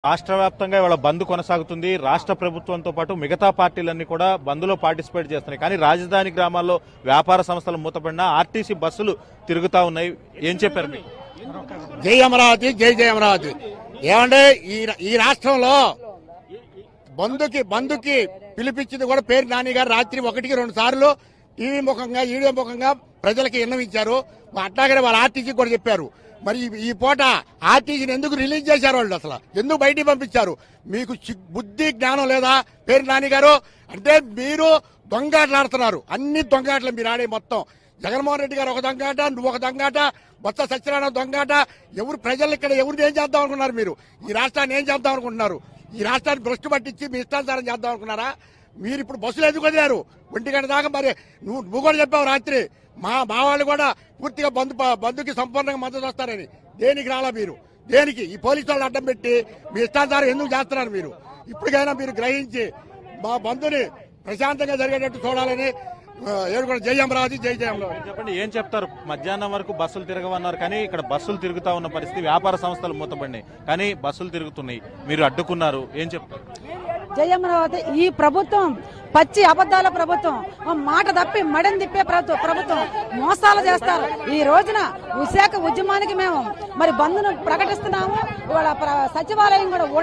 రాష్ట్ర వ్యాప్తంగా ఇవాళ బంద్ కొనసాగుతుంది రాష్ట్ర ప్రభుత్వంతో పాటు మిగతా పార్టీలన్నీ కూడా బంద్లో పార్టిసిపేట్ చేస్తున్నాయి కానీ రాజధాని గ్రామాల్లో వ్యాపార సంస్థలు మూతపడినా ఆర్టీసీ బస్సులు తిరుగుతా ఉన్నాయి ఏం చెప్పారు మీకు జై అమరావతి జై జై అమరావతి ఏమంటే ఈ ఈ రాష్ట్రంలో బంధుకి బంధుకి పిలిపించింది కూడా పేరు నాని గారు రాత్రి ఒకటికి రెండు సార్లు టీవీ ముఖంగా ఈడియో ముఖంగా ప్రజలకి విన్నవించారు అట్లాగనే వాళ్ళ ఆర్టీసీ కూడా చెప్పారు మరి ఈ- ఈ పూట ఆర్టీసీని ఎందుకు రిలీజ్ చేశారు వాళ్ళు అసలు ఎందుకు బయటికి పంపించారు మీకు చి- బుద్ధి జ్ఞానం లేదా పేరు నాని గారు అంటే మీరు దొంగాటలాడుతున్నారు అన్ని దొంగాటలు మీరు ఆడే మొత్తం జగన్మోహన్ రెడ్డి గారు ఒక దొంగాట నువ్వు ఒక దొంగాట బొత్స సత్యనారాయణ దొంగాట ఎవరు ప్రజలు ఇక్కడ ఎవరిని ఏం చేద్దాం అనుకున్నారు మీరు ఈ రాష్ట్రాన్ని ఏం చేద్దాం అనుకుంటున్నారు ఈ రాష్ట్రాన్ని భ్రష్టు పట్టించి మీ ఇష్టానుసారం చేద్దాం అనుకున్నారా మీరు ఇప్పుడు బస్సులు ఎందుకు వదిలారు ఒంటి గంట దాకా మరి నువ్వు నువ్వు కూడా చెప్పావు రాత్రి మా మా వాళ్ళు కూడా పూర్తిగా బంధు బంధుకి సంపూర్ణంగా మద్దతు వస్తారని దేనికి రాలా మీరు దేనికి ఈ పోలీసు వాళ్ళు అడ్డం పెట్టి మీ ఇష్టానుసారం ఎందుకు చేస్తున్నారు మీరు ఇప్పటికైనా మీరు గ్రహించి మా బంధుని ప్రశాంతంగా జరిగేటట్టు చూడాలని ఆ, ఏడుకొండ జై అమరావతి జై జై అమరావతి చెప్పండి ఏం చెప్తారు మధ్యాహ్నం వరకు బస్సులు తిరగవన్నారు కానీ ఇక్కడ బస్సులు తిరుగుతా ఉన్న పరిస్థితి వ్యాపార సంస్థలు మూతపడినాయి కానీ బస్సులు తిరుగుతున్నాయి మీరు అడ్డుకున్నారు ఏం చెప్తారు జయమరావతి ఈ ప్రభుత్వం పచ్చి అబద్ధాల ప్రభుత్వం ఓ మాట తప్పి మడని తిప్పే ప్రభుత్వం ప్రభుత్వం మోసాలు చేస్తారు ఈ రోజున విశాఖ ఉద్యమానికి మేము మరి బంద్ను ప్రకటిస్తున్నాము ఇవాళ ప్ర- సచివాలయం కూడా